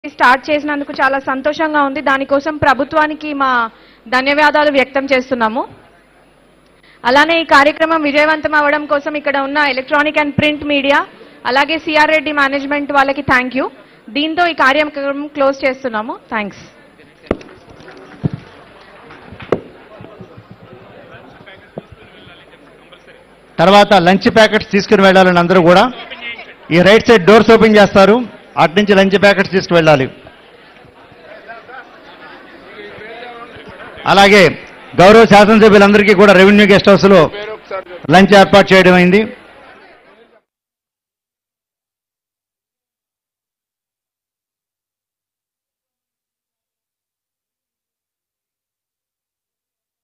start చేసినందుకు చాలా సంతోషంగా ఉంది దానికోసం ప్రభుత్వానికి మా ధన్యవాదాలు వ్యక్తం చేస్తున్నాము అలానే ఈ కార్యక్రమం విజయవంతం అవ్వడం కోసం ఇక్కడ ఉన్న ఎలక్ట్రానిక్ అండ్ ప్రింట్ మీడియా అలాగే సిఆర్ రెడ్డి మేనేజ్మెంట్ వాళ్ళకి థ్యాంక్ యూ దీంతో ఈ కార్యక్రమం క్లోజ్ చేస్తున్నాము థ్యాంక్స్ తర్వాత లంచ్ ప్యాకెట్స్ తీసుకుని వెళ్ళాలని అందరూ కూడా ఈ రైట్ సైడ్ డోర్స్ ఓపెన్ చేస్తారు అటు నుంచి లంచ్ ప్యాకెట్స్ తీసుకువెళ్ళాలి అలాగే గౌరవ శాసనసభ్యులందరికీ కూడా రెవెన్యూ గెస్ట్ హౌస్లో లంచ్ ఏర్పాటు చేయడం అయింది